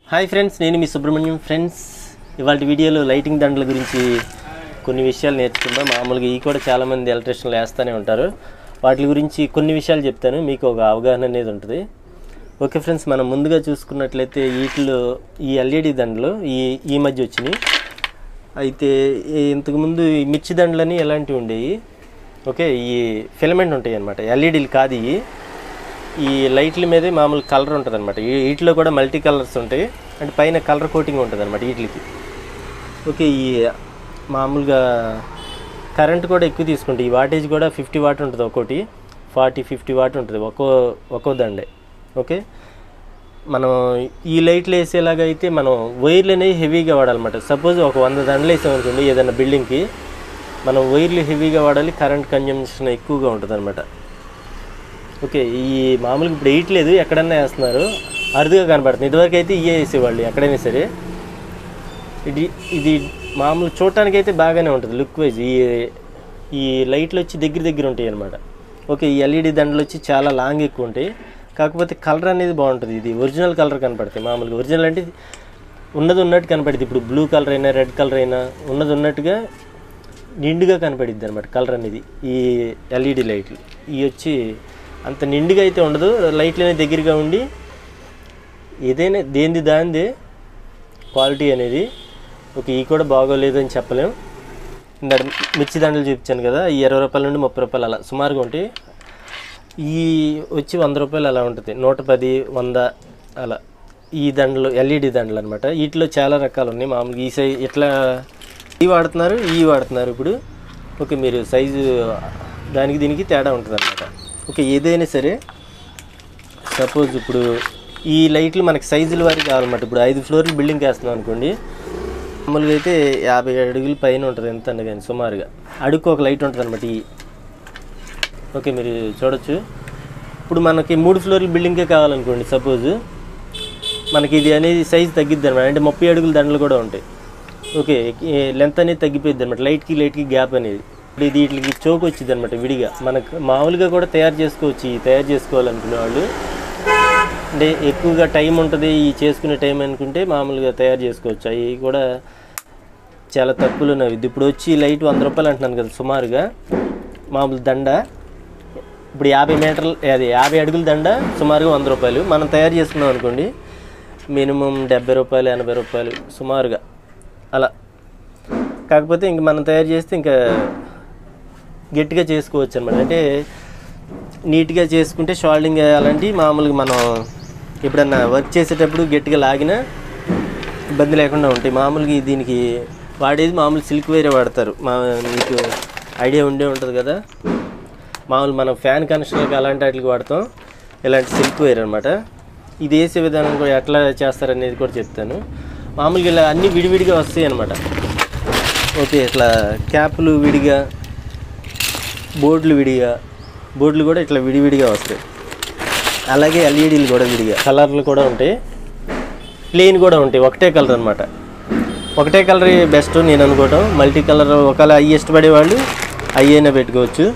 hi friends నేను మీ Subrahmanyam friends ఇవాళ వీడియోలో లైటింగ్ దండల గురించి కొన్ని విషయాలు నేర్చుకుందాం మామూలుగా ఈ కూడా చాలామంది ఎలక్ట్రిషన్లు వేస్తూనే ఉంటారు వాటి గురించి కొన్ని విషయాలు చెప్తాను మీకు ఒక అవగాహన అనేది ఉంటుంది ఓకే ఫ్రెండ్స్ మనం ముందుగా చూసుకున్నట్లయితే వీటిలో ఈ ఎల్ఈడి దండలు ఈ ఈ మధ్య వచ్చినాయి అయితే ఈ ఇంతకుముందు ఈ మిర్చి దండలని ఎలాంటివి ఉండేవి ఓకే ఈ ఫిలమెంట్ ఉంటాయి అనమాట ఎల్ఈడీలు కాదు ఇవి ఈ లైట్ల మీదే మామూలు కలర్ ఉంటుంది అనమాట వీటిలో కూడా మల్టీ కలర్స్ ఉంటాయి అంటే పైన కలర్ కోటింగ్ ఉంటుంది అనమాట వీటికి ఓకే ఈ మామూలుగా కరెంట్ కూడా ఎక్కువ తీసుకుంటాయి ఈ వాటేజ్ కూడా ఫిఫ్టీ వాట్ ఉంటుంది ఒక్కోటి ఫార్టీ ఫిఫ్టీ వాట్ ఉంటుంది ఒక్కో ఒక్కో దండే ఓకే మనం ఈ లైట్లు వేసేలాగా అయితే మనం వైర్లు అనేవి హెవీగా వాడాలన్నమాట సపోజ్ ఒక వంద దండలు వేసామనుకోండి ఏదైనా బిల్డింగ్కి మనం వైర్లు హెవీగా వాడాలి కరెంట్ కన్జంప్షన్ ఎక్కువగా ఉంటుంది ఓకే ఈ మామూలుగా ఇప్పుడు వేయట్లేదు ఎక్కడన్నా వేస్తున్నారు అరుదుగా కనబడుతుంది ఇదివరకు అయితే ఇయే వేసేవాళ్ళు ఎక్కడైనా సరే ఇది ఇది మామూలు చూడటానికి అయితే బాగానే ఉంటుంది లుక్ వైజ్ ఈ ఈ లైట్లు వచ్చి దగ్గర దగ్గర ఉంటాయి అనమాట ఓకే ఈ ఎల్ఈడి దండలు వచ్చి చాలా లాంగ్ ఎక్కువ ఉంటాయి కాకపోతే కలర్ అనేది బాగుంటుంది ఇది ఒరిజినల్ కలర్ కనపడుతుంది మామూలుగా ఒరిజినల్ అంటే ఉన్నది ఉన్నట్టు కనపడుతుంది ఇప్పుడు బ్లూ కలర్ అయినా రెడ్ కలర్ అయినా ఉన్నది ఉన్నట్టుగా నిండుగా కనపడిద్ది అనమాట కలర్ అనేది ఈ ఎల్ఈడి లైట్లు ఇవి వచ్చి అంత నిండుగా అయితే ఉండదు లైట్లు అనేది దగ్గరగా ఉండి ఏదైనా దేంది దాంది క్వాలిటీ అనేది ఓకే ఈ కూడా బాగోలేదు అని చెప్పలేం ఇందాక మిర్చి దండలు చూపించాను కదా ఈ ఇరవై రూపాయల నుండి ముప్పై రూపాయలు అలా సుమారుగా ఉంటాయి ఈ వచ్చి వంద రూపాయలు అలా ఉంటుంది నూట పది వంద అలా ఈ దండలు ఎల్ఈడి దండలు అనమాట వీటిలో చాలా రకాలు ఉన్నాయి మామూలుగా ఈ సైజ్ ఇట్లా ఈ వాడుతున్నారు ఈ వాడుతున్నారు ఇప్పుడు ఓకే మీరు సైజు దానికి దీనికి తేడా ఉంటుంది అనమాట ఓకే ఏదైనా సరే సపోజ్ ఇప్పుడు ఈ లైట్లు మనకి సైజుల వారికి కావాలన్నమాట ఇప్పుడు ఐదు ఫ్లోర్లు బిల్డింగ్ వేస్తున్నాం అనుకోండి మామూలుగా అయితే యాభై అడుగుల పైన ఉంటుంది ఎంత అన్న కానీ సుమారుగా అడుగు ఒక లైట్ ఉంటుంది అనమాట ఈ ఓకే మీరు చూడొచ్చు ఇప్పుడు మనకి మూడు ఫ్లోర్ల బిల్డింగే కావాలనుకోండి సపోజ్ మనకి ఇది అనేది సైజ్ తగ్గిద్ది అనమాట అంటే ముప్పై అడుగుల దండలు కూడా ఉంటాయి ఓకే లెంత్ అనేది తగ్గిపోయింది అనమాట లైట్కి లైట్కి గ్యాప్ అనేది ఇప్పుడు ఇది వీటికి చోక్ వచ్చింది అనమాట విడిగా మనకు మామూలుగా కూడా తయారు చేసుకోవచ్చు ఈ తయారు చేసుకోవాలనుకునే వాళ్ళు అంటే ఎక్కువగా టైం ఉంటుంది ఈ చేసుకునే టైం అనుకుంటే మామూలుగా తయారు చేసుకోవచ్చు అవి కూడా చాలా తక్కువలో ఉన్నవి ఇప్పుడు వచ్చి లైట్ వంద రూపాయలు అంటున్నాను కదా సుమారుగా మామూలు దండ ఇప్పుడు యాభై మీటర్లు అది యాభై అడుగుల దండ సుమారుగా వంద రూపాయలు మనం తయారు చేసుకున్నాం అనుకోండి మినిమం డెబ్బై రూపాయలు ఎనభై రూపాయలు సుమారుగా అలా కాకపోతే ఇంక మనం తయారు చేస్తే ఇంకా గట్టిగా చేసుకోవచ్చు అనమాట అంటే నీట్గా చేసుకుంటే షోల్డింగ్ అలాంటి మామూలుగా మనం ఎప్పుడన్నా వర్క్ చేసేటప్పుడు గట్టిగా లాగినా ఇబ్బంది లేకుండా ఉంటాయి మామూలుగా దీనికి వాడేది మామూలు సిల్క్ వైరే వాడతారు మా మీకు ఐడియా ఉండే ఉంటుంది కదా మామూలు మనం ఫ్యాన్ కనెక్షన్లకు అలాంటి వాటికి వాడతాం ఇలాంటి సిల్క్ వైర్ అనమాట ఇది వేసే విధానం కూడా ఎట్లా చేస్తారనేది కూడా చెప్తాను మామూలుగా ఇలా అన్నీ విడివిడిగా వస్తాయి అనమాట ఓకే ఇట్లా క్యాప్లు విడిగా బోర్డులు విడిగా బోర్డులు కూడా ఇట్లా విడివిడిగా వస్తాయి అలాగే ఎల్ఈడీలు కూడా విడిగా కలర్లు కూడా ఉంటాయి ప్లెయిన్ కూడా ఉంటాయి ఒకటే కలర్ అనమాట ఒకటే కలర్ బెస్ట్ నేను అనుకోవటం మల్టీ కలర్ ఒకవేళ అవి ఇష్టపడే వాళ్ళు అవి అయినా పెట్టుకోవచ్చు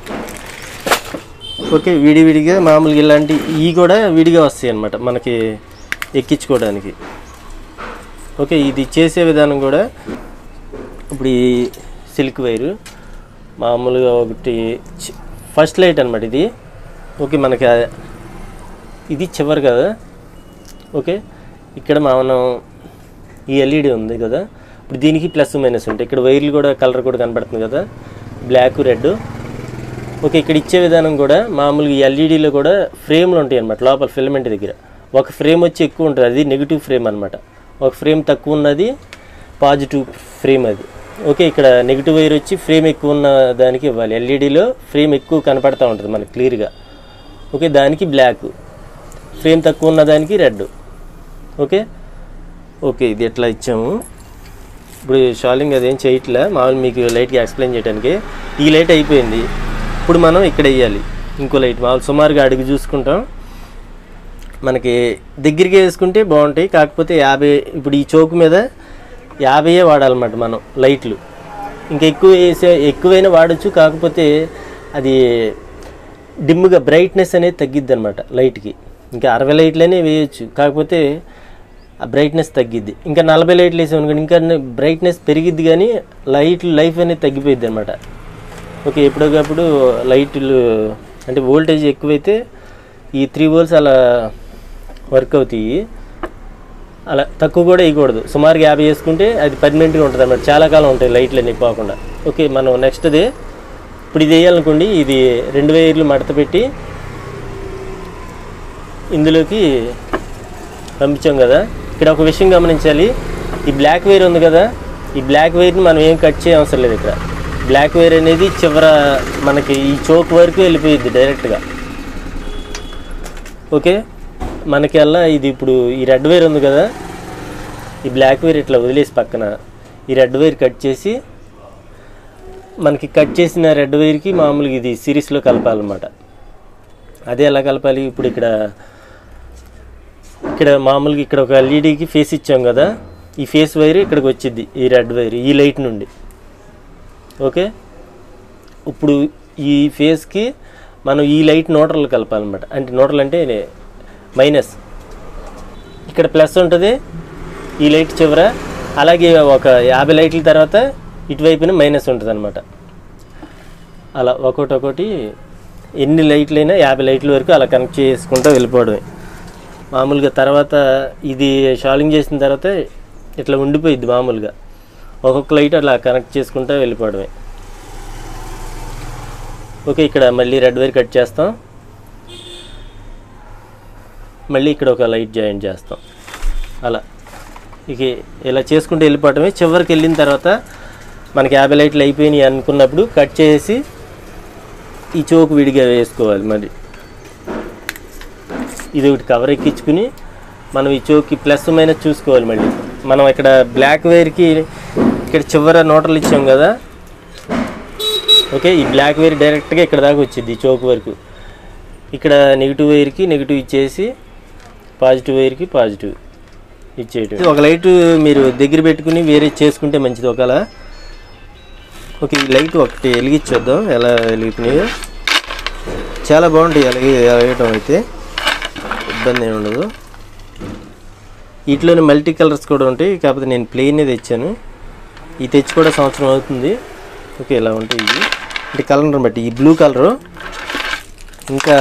ఓకే విడివిడిగా మామూలుగా ఇలాంటి ఇవి కూడా విడిగా వస్తాయి అనమాట మనకి ఎక్కించుకోవడానికి ఓకే ఇది చేసే విధానం కూడా ఇప్పుడు ఈ సిల్క్ వైరు మామూలుగా ఒకటి చి- ఫస్ట్ లైట్ అనమాట ఇది ఓకే మనకి ఆ- ఇది చివరి కదా ఓకే ఇక్కడ మనం ఈ ఎల్ఈడి ఉంది కదా ఇప్పుడు దీనికి ప్లస్ మైనస్ ఉంటాయి ఇక్కడ వైర్లు కూడా కలర్ కూడా కనపడుతుంది కదా బ్లాక్ రెడ్ ఓకే ఇక్కడ ఇచ్చే విధానం కూడా మామూలుగా ఈ ఎల్ఈడిలో కూడా ఫ్రేమ్లు ఉంటాయి అనమాట లోపల ఫిలమెంట్ దగ్గర ఒక ఫ్రేమ్ వచ్చి ఎక్కువ ఉంటుంది అది నెగిటివ్ ఫ్రేమ్ అనమాట ఒక ఫ్రేమ్ తక్కువ ఉన్నది పాజిటివ్ ఫ్రేమ్ అది ఓకే ఇక్కడ నెగిటివ్ వైర్ వచ్చి ఫ్రేమ్ ఎక్కువ ఉన్న దానికి ఇవ్వాలి ఎల్ఈడిలో ఫ్రేమ్ ఎక్కువ కనపడతా ఉంటుంది మనకి క్లియర్గా ఓకే దానికి బ్లాక్ ఫ్రేమ్ తక్కువ ఉన్న దానికి రెడ్ ఓకే ఓకే ఇది ఎట్లా ఇచ్చాము ఇప్పుడు షాలింగ్ అదేం చేయట్లే మామూలు మీకు లైట్గా ఎక్స్ప్లెయిన్ చేయడానికి ఈ లైట్ అయిపోయింది ఇప్పుడు మనం ఇక్కడ వేయాలి ఇంకో లైట్ మామూలు సుమారుగా అడుగు చూసుకుంటాం మనకి దగ్గరికి వేసుకుంటే బాగుంటాయి కాకపోతే యాభై ఇప్పుడు ఈ చౌక్ మీద యాభైయే వాడాలన్నమాట మనం లైట్లు ఇంకా ఎక్కువ వేసే ఎక్కువైనా వాడచ్చు కాకపోతే అది డిమ్గా బ్రైట్నెస్ అనేది తగ్గిద్ది అనమాట లైట్కి ఇంకా అరవై లైట్లనే వేయచ్చు కాకపోతే ఆ బ్రైట్నెస్ తగ్గిద్ది ఇంకా నలభై లైట్లు వేసాం అనుకోండి ఇంకా బ్రైట్నెస్ పెరిగిద్ది కానీ లైట్ లైఫ్ అనేది తగ్గిపోయిద్ది అనమాట ఓకే ఎప్పటికప్పుడు లైట్లు అంటే వోల్టేజ్ ఎక్కువైతే ఈ త్రీ వోల్ట్స్ అలా వర్క్ అవుతాయి అలా తక్కువ కూడా వేయకూడదు సుమారుగా యాభై వేసుకుంటే అది పర్మనెంట్గా ఉంటుంది అన్నమాట చాలా కాలం ఉంటాయి లైట్లు అన్నీ పోకుండా ఓకే మనం నెక్స్ట్ది ఇప్పుడు ఇది వేయాలనుకోండి ఇది రెండు వైర్లు మడత పెట్టి ఇందులోకి పంపించాం కదా ఇక్కడ ఒక విషయం గమనించాలి ఈ బ్లాక్ వైర్ ఉంది కదా ఈ బ్లాక్ వైర్ని మనం ఏం కట్ చేయ అవసరం లేదు ఇక్కడ బ్లాక్ వైర్ అనేది చివర మనకి ఈ చోక్ వరకు వెళ్ళిపోయిద్ది డైరెక్ట్గా ఓకే మనకి అలా ఇది ఇప్పుడు ఈ రెడ్ వైర్ ఉంది కదా ఈ బ్లాక్ వైర్ ఇట్లా వదిలేసి పక్కన ఈ రెడ్ వైర్ కట్ చేసి మనకి కట్ చేసిన రెడ్ వైర్కి మామూలుగా ఇది సిరీస్లో కలపాలన్నమాట అదే ఎలా కలపాలి ఇప్పుడు ఇక్కడ ఇక్కడ మామూలుగా ఇక్కడ ఒక ఎల్ఈడికి ఫేస్ ఇచ్చాం కదా ఈ ఫేస్ వైర్ ఇక్కడికి వచ్చింది ఈ రెడ్ వైర్ ఈ లైట్ నుండి ఓకే ఇప్పుడు ఈ ఫేస్కి మనం ఈ లైట్ నోటర్లు కలపాలన్నమాట అంటే నోటర్లు అంటే మైనస్ ఇక్కడ ప్లస్ ఉంటుంది ఈ లైట్ చివర అలాగే ఒక యాభై లైట్ల తర్వాత ఇటువైపున మైనస్ ఉంటుంది అనమాట అలా ఒకటి ఒకటి ఎన్ని లైట్లైనా యాభై లైట్ల వరకు అలా కనెక్ట్ చేసుకుంటూ వెళ్ళిపోవడమే మామూలుగా తర్వాత ఇది షాలింగ్ చేసిన తర్వాత ఇట్లా ఉండిపోయిద్ది మామూలుగా ఒక్కొక్క లైట్ అలా కనెక్ట్ చేసుకుంటూ వెళ్ళిపోవడమే ఓకే ఇక్కడ మళ్ళీ రెడ్ వైర్ కట్ చేస్తాం మళ్ళీ ఇక్కడ ఒక లైట్ జాయింట్ చేస్తాం అలా ఇక ఇలా చేసుకుంటూ వెళ్ళిపోవటమే చివరికి వెళ్ళిన తర్వాత మనకి యాభై లైట్లు అయిపోయినాయి అనుకున్నప్పుడు కట్ చేసి ఈ చోకు విడిగా వేసుకోవాలి మరి ఇది ఒకటి కవర్ ఎక్కించుకుని మనం ఈ చోకి ప్లస్ మైనస్ చూసుకోవాలి మళ్ళీ మనం ఇక్కడ బ్లాక్ వైర్కి ఇక్కడ చివర నోటలు ఇచ్చాం కదా ఓకే ఈ బ్లాక్ వైర్ డైరెక్ట్గా ఇక్కడ దాకా వచ్చింది ఈ చోకు వరకు ఇక్కడ నెగిటివ్ వైర్కి నెగిటివ్ ఇచ్చేసి పాజిటివ్ వైర్కి పాజిటివ్ ఇచ్చేయటం ఒక లైట్ మీరు దగ్గర పెట్టుకుని వేరే చేసుకుంటే మంచిది ఒకవేళ ఓకే ఈ లైట్ ఒకటి వెలిగించేద్దాం ఎలా వెలుగుతున్నాయో చాలా బాగుంటాయి అలాగే వెలగటం అయితే ఇబ్బంది ఏమి ఉండదు వీటిలోనే మల్టీ కలర్స్ కూడా ఉంటాయి కాకపోతే నేను ప్లెయినే తెచ్చాను ఈ తెచ్చి కూడా సంవత్సరం అవుతుంది ఓకే ఇలా ఉంటాయి ఇవి అంటే కలర్ని బట్టి ఈ బ్లూ కలరు ఇంకా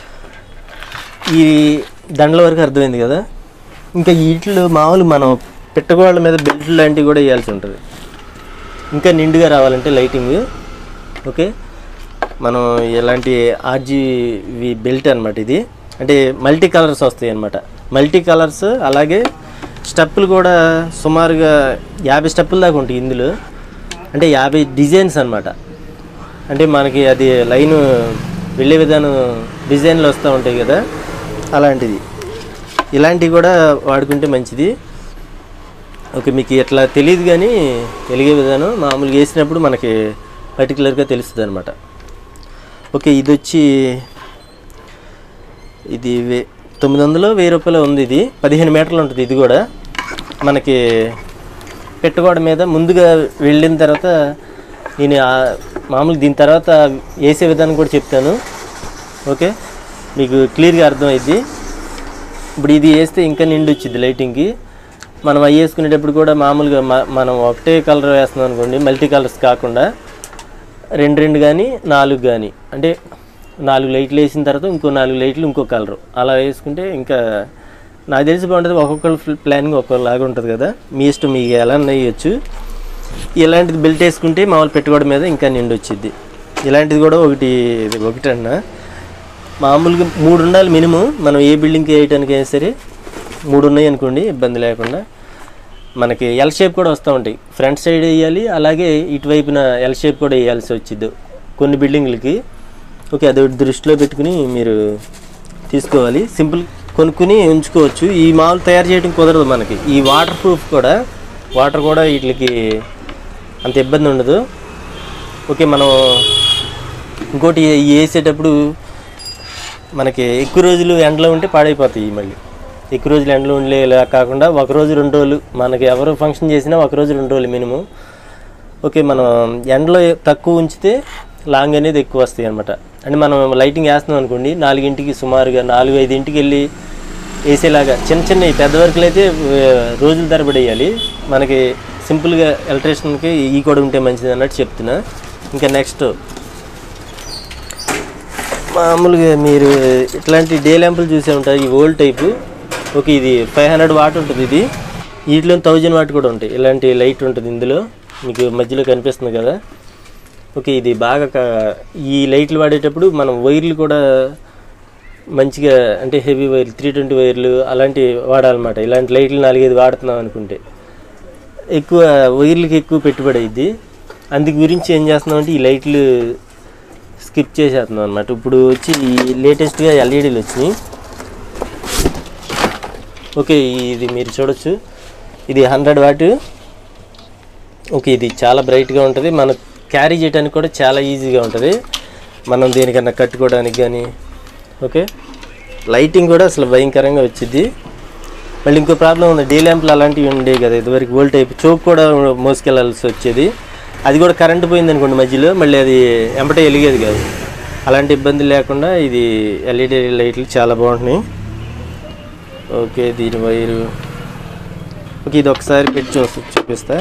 ఈ దండల వరకు అర్థమైంది కదా ఇంకా వీటిలో మామూలు మనం పెట్టగోళ్ళ మీద బెల్ట్ లాంటివి కూడా వేయాల్సి ఉంటుంది ఇంకా నిండుగా రావాలంటే లైటింగ్ ఓకే మనం ఎలాంటి ఆర్జీవి బెల్ట్ అనమాట ఇది అంటే మల్టీ కలర్స్ వస్తాయి అనమాట మల్టీ కలర్స్ అలాగే స్టెప్పులు కూడా సుమారుగా యాభై స్టెప్పుల దాకా ఉంటాయి ఇందులో అంటే యాభై డిజైన్స్ అనమాట అంటే మనకి అది లైన్ వెళ్ళే విధానం డిజైన్లు వస్తూ ఉంటాయి కదా అలాంటిది ఇలాంటివి కూడా వాడుకుంటే మంచిది ఓకే మీకు ఇట్లా తెలియదు కానీ వెలిగే విధానం మామూలుగా వేసినప్పుడు మనకి పర్టికులర్గా తెలుస్తుంది అనమాట ఓకే ఇది వచ్చి ఇది వే తొమ్మిది వందలు వెయ్యి రూపాయలు ఉంది ఇది పదిహేను మీటర్లు ఉంటుంది ఇది కూడా మనకి పెట్టుకోవడ మీద ముందుగా వెళ్ళిన తర్వాత నేను ఆ- మామూలుగా దీని తర్వాత వేసే విధానం కూడా చెప్తాను ఓకే మీకు క్లియర్గా అర్థమైద్ది ఇప్పుడు ఇది వేస్తే ఇంకా నిండు వచ్చింది లైటింగ్కి మనం అవి వేసుకునేటప్పుడు కూడా మామూలుగా మ- మనం ఒకటే కలర్ వేస్తున్నాం అనుకోండి మల్టీ కలర్స్ కాకుండా రెండు రెండు కానీ నాలుగు కానీ అంటే నాలుగు లైట్లు వేసిన తర్వాత ఇంకో నాలుగు లైట్లు ఇంకో కలరు అలా వేసుకుంటే ఇంకా నాకు తెలిసి బాగుంటుంది ఒక్కొక్కరు ప్లానింగ్ ఒక్కొక్కలాగా ఉంటుంది కదా మీ ఇష్టం మీకు ఎలా వేయచ్చు ఇలాంటిది బెల్ట్ వేసుకుంటే మామూలు పెట్టుకోవడం మీద ఇంకా నిండు వచ్చింది ఇలాంటిది కూడా ఒకటి ఒకటి అన్న మామూలుగా మూడు ఉండాలి మినిమం మనం ఏ బిల్డింగ్కి వేయటానికి అయినా సరే మూడు ఉన్నాయి అనుకోండి ఇబ్బంది లేకుండా మనకి ఎల్ షేప్ కూడా వస్తూ ఉంటాయి ఫ్రంట్ సైడ్ వేయాలి అలాగే ఇటువైపున ఎల్ షేప్ కూడా వేయాల్సి వచ్చింది కొన్ని బిల్డింగ్లకి ఓకే అది ఒకటి దృష్టిలో పెట్టుకుని మీరు తీసుకోవాలి సింపుల్ కొనుక్కుని ఉంచుకోవచ్చు ఈ మాల్ తయారు చేయడం కుదరదు మనకి ఈ వాటర్ ప్రూఫ్ కూడా వాటర్ కూడా వీటికి అంత ఇబ్బంది ఉండదు ఓకే మనం ఇంకోటి ఈ వేసేటప్పుడు మనకి ఎక్కువ రోజులు ఎండలో ఉంటే పాడైపోతాయి మళ్ళీ ఎక్కువ రోజులు ఎండలో ఉండేలా కాకుండా ఒక రోజు రెండు రోజులు మనకి ఎవరు ఫంక్షన్ చేసినా ఒక రోజు రెండు రోజులు మినిమం ఓకే మనం ఎండలో తక్కువ ఉంచితే లాంగ్ అనేది ఎక్కువ వస్తాయి అనమాట అంటే మనం లైటింగ్ వేస్తున్నాం అనుకోండి నాలుగింటికి సుమారుగా నాలుగు ఐదింటికి వెళ్ళి వేసేలాగా చిన్న చిన్న పెద్ద వర్కులు అయితే ఆ, రోజుల తరబడి వేయాలి మనకి సింపుల్గా ఎలక్ట్రీషియన్కి ఈ కూడా ఉంటే మంచిది అన్నట్టు చెప్తున్నా ఇంకా నెక్స్ట్ మామూలుగా మీరు ఇట్లాంటి డే ల్యాంపులు చూసే ఉంటారు ఈ ఓల్డ్ టైపు ఓకే ఇది ఫైవ్ హండ్రెడ్ వాట్ ఉంటుంది ఇది వీటిలో థౌజండ్ వాట్ కూడా ఉంటాయి ఇలాంటి లైట్ ఉంటుంది ఇందులో మీకు మధ్యలో కనిపిస్తుంది కదా ఓకే ఇది బాగా క- ఈ లైట్లు వాడేటప్పుడు మనం వైర్లు కూడా మంచిగా అంటే హెవీ వైర్లు త్రీ ట్వంటీ వైర్లు అలాంటివి వాడాలన్నమాట ఇలాంటి లైట్లు నాలుగైదు వాడుతున్నాం అనుకుంటే ఎక్కువ వైర్లకి ఎక్కువ పెట్టుబడి అయింది అందుకు గురించి ఏం చేస్తున్నాం అంటే ఈ లైట్లు స్కిప్ చేసేస్తున్నాం అనమాట ఇప్పుడు వచ్చి ఈ లేటెస్ట్గా ఎల్ఈడీలు వచ్చినాయి ఓకే ఇది మీరు చూడొచ్చు ఇది హండ్రెడ్ వాట్ ఓకే ఇది చాలా బ్రైట్గా ఉంటుంది మనం క్యారీ చేయడానికి కూడా చాలా ఈజీగా ఉంటుంది మనం దేనికన్నా కట్టుకోవడానికి కానీ ఓకే లైటింగ్ కూడా అసలు భయంకరంగా వచ్చింది మళ్ళీ ఇంకో ప్రాబ్లం ఉంది డే ల్యాంప్లు అలాంటివి ఉండేవి కదా ఇదివరకు ఓల్డ్ టైప్ చోక్ కూడా మోసుకెళ్ళాల్సి వచ్చేది అది కూడా కరెంట్ పోయింది అనుకోండి మధ్యలో మళ్ళీ అది ఎంబటే వెలిగేది కాదు అలాంటి ఇబ్బంది లేకుండా ఇది ఎల్ఈడి లైట్లు చాలా బాగుంటున్నాయి ఓకే దీని వైరు ఓకే ఇది ఒకసారి పెట్టి చూ చూపిస్తా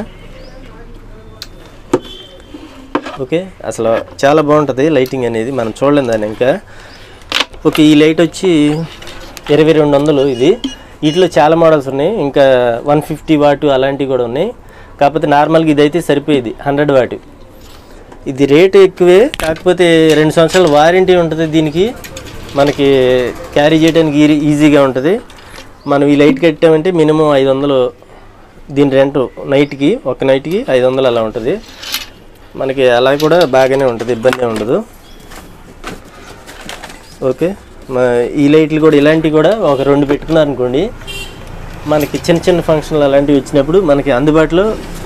ఓకే అసలు చాలా బాగుంటుంది లైటింగ్ అనేది మనం చూడలేం దాన్ని ఇంకా ఓకే ఈ లైట్ వచ్చి ఇరవై రెండు వందలు ఇది వీటిలో చాలా మోడల్స్ ఉన్నాయి ఇంకా వన్ ఫిఫ్టీ వాట్ అలాంటివి కూడా ఉన్నాయి కాకపోతే నార్మల్గా ఇదైతే సరిపోయేది హండ్రెడ్ వాట్ ఇది రేటు ఎక్కువే కాకపోతే రెండు సంవత్సరాల వారంటీ ఉంటుంది దీనికి మనకి క్యారీ చేయడానికి ఈ- ఈజీగా ఉంటుంది మనం ఈ లైట్ కట్టామంటే మినిమం ఐదు వందలు దీని రెంట్ నైట్కి ఒక నైట్కి ఐదు వందలు అలా ఉంటుంది మనకి అలా కూడా బాగానే ఉంటుంది ఇబ్బంది ఉండదు ఓకే మా ఈ లైట్లు కూడా ఇలాంటివి కూడా ఒక రెండు పెట్టుకున్నారు అనుకోండి మనకి చిన్న చిన్న ఫంక్షన్లు అలాంటివి వచ్చినప్పుడు మనకి అందుబాటులో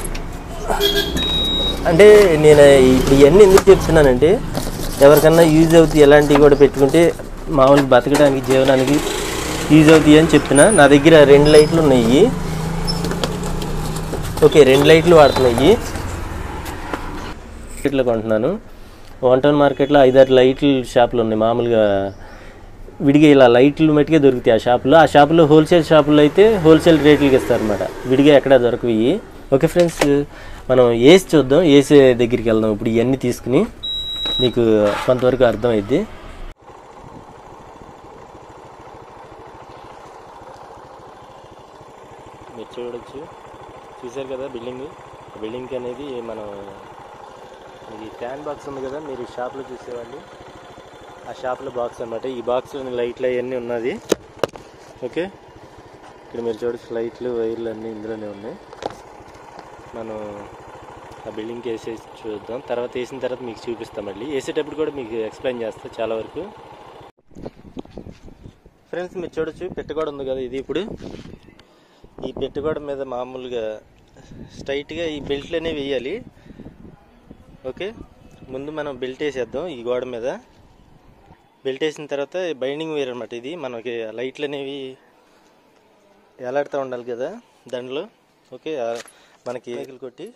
అంటే నేను ఇప్పుడు ఇవన్నీ ఎందుకు చెప్తున్నానంటే ఎవరికన్నా యూజ్ అవుతాయి ఎలాంటివి కూడా పెట్టుకుంటే మామూలుగా బతకడానికి జీవనానికి యూజ్ అవుతాయి అని చెప్తున్నా నా దగ్గర రెండు లైట్లు ఉన్నాయి ఓకే రెండు లైట్లు వాడుతున్నాయి మార్కెట్లో కొంటున్నాను వన్ టౌన్ మార్కెట్లో ఐదారు లైట్లు షాపులు ఉన్నాయి మామూలుగా విడిగా ఇలా లైట్లు మట్టుకే దొరుకుతాయి ఆ షాపులో ఆ షాపులో హోల్సేల్ షాపులో అయితే హోల్సేల్ రేట్లకి ఇస్తారన్నమాట విడిగా ఎక్కడ దొరకవు ఇవి ఓకే ఫ్రెండ్స్ మనం ఏసి చూద్దాం ఏసీ దగ్గరికి వెళ్దాం ఇప్పుడు ఇవన్నీ తీసుకుని మీకు కొంతవరకు అర్థమైద్ది మీరు చూడొచ్చు చూశారు కదా బిల్డింగ్ బిల్డింగ్ అనేది మనం ఇది ఫ్యాన్ బాక్స్ ఉంది కదా మీరు షాప్లో చూసేవాళ్ళు ఆ షాప్లో బాక్స్ అన్నమాట ఈ బాక్స్ లైట్లు అవన్నీ ఉన్నది ఓకే ఇక్కడ మీరు చూడొచ్చు లైట్లు వైర్లు అన్నీ ఇందులోనే ఉన్నాయి మనం ఆ బిల్డింగ్కి వేసేసి చూద్దాం తర్వాత వేసిన తర్వాత మీకు చూపిస్తాం మళ్ళీ వేసేటప్పుడు కూడా మీకు ఎక్స్ప్లెయిన్ చేస్తా చాలా వరకు ఫ్రెండ్స్ మీరు చూడొచ్చు పెట్టగోడ ఉంది కదా ఇది ఇప్పుడు ఈ పెట్టగోడ మీద మామూలుగా స్ట్రైట్గా ఈ బెల్ట్లు అనేవి వేయాలి ఓకే ముందు మనం బెల్ట్ వేసేద్దాం ఈ గోడ మీద బెల్ట్ వేసిన తర్వాత బైండింగ్ వేర్ అనమాట ఇది మనకి లైట్లు అనేవి ఎలాడుతూ ఉండాలి కదా దాంట్లో ఓకే ఆ మనకి మేకులు కొట్టి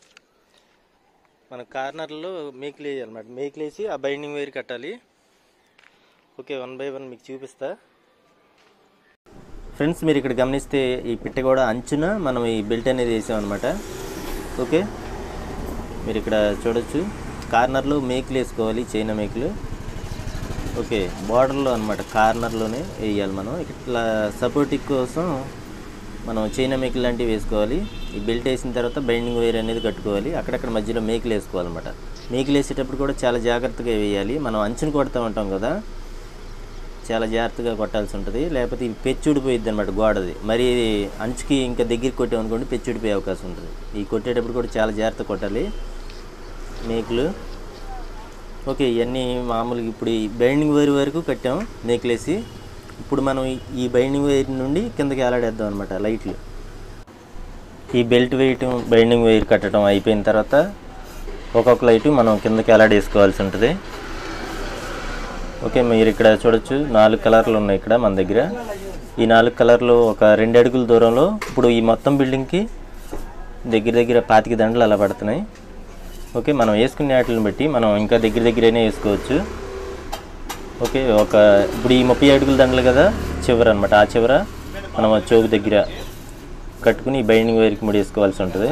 మన కార్నర్లో మేకులు వేయాలన్నమాట మేకులు వేసి ఆ బైండింగ్ వైర్ కట్టాలి ఓకే వన్ బై వన్ మీకు చూపిస్తా ఫ్రెండ్స్ మీరు ఇక్కడ గమనిస్తే ఈ పిట్ట కూడా అంచున మనం ఈ బెల్ట్ అనేది వేసాం అనమాట ఓకే మీరు ఇక్కడ చూడొచ్చు కార్నర్లో మేకులు వేసుకోవాలి చైనా మేకులు ఓకే బార్డర్లో అనమాట కార్నర్లోనే వేయాలి మనం ఇట్లా సపోర్టింగ్ కోసం మనం చైనా మేకులు లాంటివి వేసుకోవాలి ఈ బెల్ట్ వేసిన తర్వాత బైండింగ్ వైర్ అనేది కట్టుకోవాలి అక్కడక్కడ మధ్యలో మేకులు వేసుకోవాలన్నమాట మేకులు వేసేటప్పుడు కూడా చాలా జాగ్రత్తగా వేయాలి మనం అంచుని కొడతా ఉంటాం కదా చాలా జాగ్రత్తగా కొట్టాల్సి ఉంటుంది లేకపోతే ఇది పెచ్చుడిపోయిద్ది అనమాట గోడది మరి ఇది అంచుకి ఇంకా దగ్గరికి కొట్టామనుకోండి పెచ్చుడిపోయే అవకాశం ఉంటుంది ఈ కొట్టేటప్పుడు కూడా చాలా జాగ్రత్త కొట్టాలి మేకులు ఓకే ఇవన్నీ మామూలుగా ఇప్పుడు ఈ బైండింగ్ వైర్ వరకు కట్టాం మేకులేసి ఇప్పుడు మనం ఈ- ఈ బైండింగ్ వైర్ నుండి కిందకి ఏలాడేద్దాం అనమాట లైట్లు ఈ బెల్ట్ వేయటం బైండింగ్ వైర్ కట్టడం అయిపోయిన తర్వాత ఒక్కొక్క లైటు మనం కిందకి ఏలాడేసుకోవాల్సి ఉంటుంది ఓకే మీరు ఇక్కడ చూడొచ్చు నాలుగు కలర్లు ఉన్నాయి ఇక్కడ మన దగ్గర ఈ నాలుగు కలర్లు ఒక రెండు అడుగుల దూరంలో ఇప్పుడు ఈ మొత్తం బిల్డింగ్కి దగ్గర దగ్గర పాతిక దండలు అలా పడుతున్నాయి ఓకే మనం వేసుకునే వాటిని బట్టి మనం ఇంకా దగ్గర దగ్గరనే వేసుకోవచ్చు ఓకే ఒక ఇప్పుడు ఈ ముప్పై అడుగుల దండలు కదా చివర అనమాట ఆ చివర మనం ఆ చౌక్ దగ్గర కట్టుకుని బైండింగ్ వైర్కి ముడేసుకోవాల్సి ఉంటుంది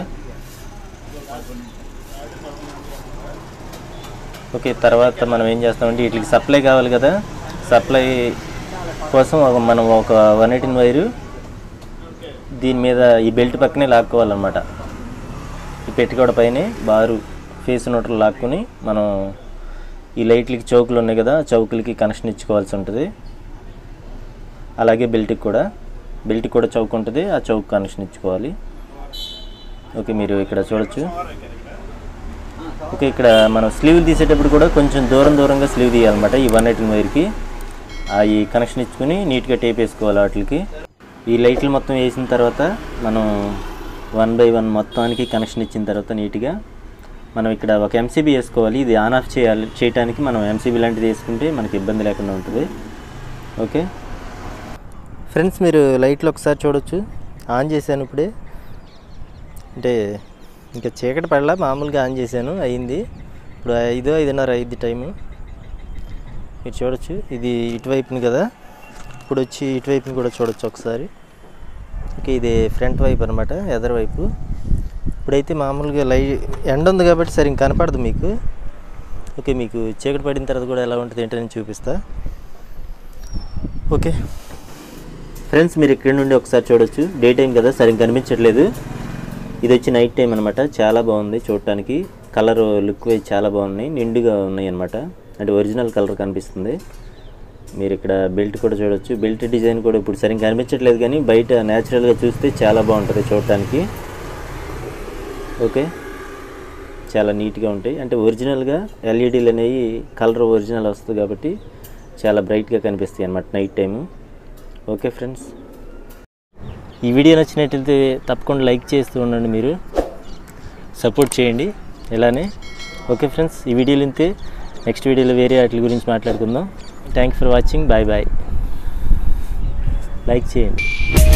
ఓకే తర్వాత మనం ఏం చేస్తామంటే వీటికి సప్లై కావాలి కదా సప్లై కోసం ఒక- మనం ఒక వన్ ఎయిటీన్ వైరు దీని మీద ఈ బెల్ట్ పక్కనే లాక్కోవాలన్నమాట ఈ పెట్టికోడ పైనే బారు ఫేస్ నోట్లు లాక్కుని మనం ఈ లైట్లకి చౌకులు ఉన్నాయి కదా ఆ చౌకులకి కనెక్షన్ ఇచ్చుకోవాల్సి ఉంటుంది అలాగే బెల్ట్కి కూడా బెల్ట్కి కూడా చౌక్ ఉంటుంది ఆ చౌక్ కనెక్షన్ ఇచ్చుకోవాలి ఓకే మీరు ఇక్కడ చూడొచ్చు ఓకే ఇక్కడ మనం స్లీవ్ తీసేటప్పుడు కూడా కొంచెం దూరం దూరంగా స్లీవ్ తీయాలన్నమాట ఈ వన్ ఎయిటీన్ వైర్కి ఆ ఈ కనెక్షన్ ఇచ్చుకుని నీట్గా టేప్ వేసుకోవాలి వాటికి ఈ లైట్లు మొత్తం వేసిన తర్వాత మనం వన్ బై వన్ మొత్తానికి కనెక్షన్ ఇచ్చిన తర్వాత నీట్గా మనం ఇక్కడ ఒక ఎంసీబీ వేసుకోవాలి ఇది ఆన్ ఆఫ్ చేయాలి చేయడానికి మనం ఎంసీబీ లాంటిది వేసుకుంటే మనకి ఇబ్బంది లేకుండా ఉంటుంది ఓకే ఫ్రెండ్స్ మీరు లైట్లు ఒకసారి చూడొచ్చు ఆన్ చేశాను ఇప్పుడే అంటే ఇంకా చీకటి పడలా మామూలుగా ఆన్ చేశాను అయింది ఇప్పుడు ఐదు ఐదున్నర అయింది టైము మీరు చూడొచ్చు ఇది ఇటువైపుని కదా ఇప్పుడు వచ్చి ఇటువైపుని కూడా చూడొచ్చు ఒకసారి ఓకే ఇది ఫ్రంట్ వైపు అనమాట ఎదర్ వైపు ఇప్పుడైతే మామూలుగా లై ఎండ ఉంది కాబట్టి సరిగ్గా కనపడదు మీకు ఓకే మీకు చీకటి పడిన తర్వాత కూడా ఎలా ఉంటుంది ఏంటని చూపిస్తా ఓకే ఫ్రెండ్స్ మీరు ఇక్కడ నుండి ఒకసారి చూడొచ్చు డే టైం కదా సరిగ్గా కనిపించట్లేదు ఇది వచ్చి నైట్ టైం అనమాట చాలా బాగుంది చూడటానికి కలర్ లుక్ వైజ్ చాలా బాగున్నాయి నిండుగా ఉన్నాయి అనమాట అంటే ఒరిజినల్ కలర్ కనిపిస్తుంది మీరు ఇక్కడ బెల్ట్ కూడా చూడొచ్చు బెల్ట్ డిజైన్ కూడా ఇప్పుడు సరిగ్గా కనిపించట్లేదు కానీ బయట న్యాచురల్గా చూస్తే చాలా బాగుంటుంది చూడటానికి ఓకే చాలా నీట్గా ఉంటాయి అంటే ఒరిజినల్గా ఎల్ఈడీలు అనేవి కలర్ ఒరిజినల్ వస్తుంది కాబట్టి చాలా బ్రైట్గా కనిపిస్తాయి అన్నమాట నైట్ టైము ఓకే ఫ్రెండ్స్ ఈ వీడియో నచ్చినట్లయితే తప్పకుండా లైక్ చేస్తూ ఉండండి మీరు సపోర్ట్ చేయండి ఇలానే ఓకే ఫ్రెండ్స్ ఈ వీడియోలు ఇంతే నెక్స్ట్ వీడియోలో వేరే వాటి గురించి మాట్లాడుకుందాం thank for watching bye bye like చేయండి